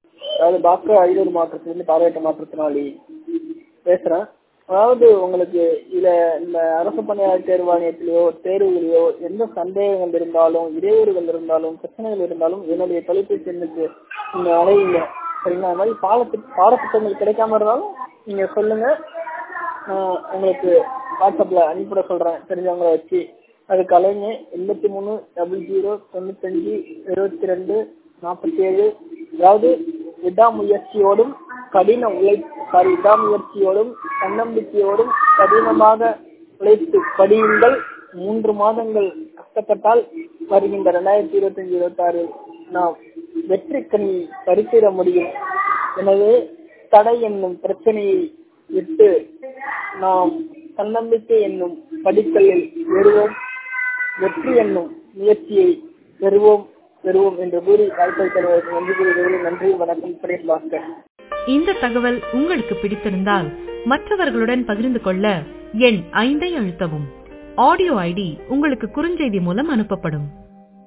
அதாவது டாக்டர் ஐநூறு மாற்றத்திலிருந்து பார்வையற்ற மாற்றத்தினாளி பேசுறேன் அதாவது உங்களுக்கு இதுல இந்த அரசு பணியாளர் தேர்வாணையத்திலேயோ தேர்வுகளையோ எந்த சந்தேகங்கள் இருந்தாலும் இடையூறுகள் இருந்தாலும் பிரச்சனைகள் இருந்தாலும் என்னுடைய தொலைபேசி எண்ணுக்கு நீங்க அடையுங்க சரிங்களா அது மாதிரி பாடத்து பாடப்புத்தகங்கள் கிடைக்காம இருந்தாலும் நீங்க சொல்லுங்க நான் உங்களுக்கு வாட்ஸ்அப்ல அனுப்பிட சொல்றேன் தெரிஞ்சவங்கள வச்சு அதுக்கு அலைங்க எண்பத்தி மூணு டபுள் ஜீரோ தொண்ணூத்தஞ்சு இருபத்தி ரெண்டு நாற்பத்தி ஏழு அதாவது விடாமுயற்சியோடும் கடின உழை சாரி விடாமுயற்சியோடும் தன்னம்பிக்கையோடும் கடினமாக உழைத்து படியுங்கள் மூன்று மாதங்கள் கஷ்டப்பட்டால் வருகின்ற ரெண்டாயிரத்தி இருபத்தி அஞ்சு இருபத்தி ஆறு நாம் வெற்றி கனி பறித்திட முடியும் எனவே தடை என்னும் பிரச்சனையை விட்டு நாம் தன்னம்பிக்கை என்னும் படிக்கல்லில் ஏறுவோம் வெற்றி என்னும் முயற்சியை பெறுவோம் பெறுவோம் என்று கூறி வாய்ப்பை தருவதற்கு நன்றி கூறுகிறேன் நன்றி வணக்கம் பிரேம் பாஸ்கர் இந்த தகவல் உங்களுக்கு பிடித்திருந்தால் மற்றவர்களுடன் பகிர்ந்து கொள்ள எண் ஐந்தை அழுத்தவும் ஆடியோ ஐடி உங்களுக்கு குறுஞ்செய்தி மூலம் அனுப்பப்படும்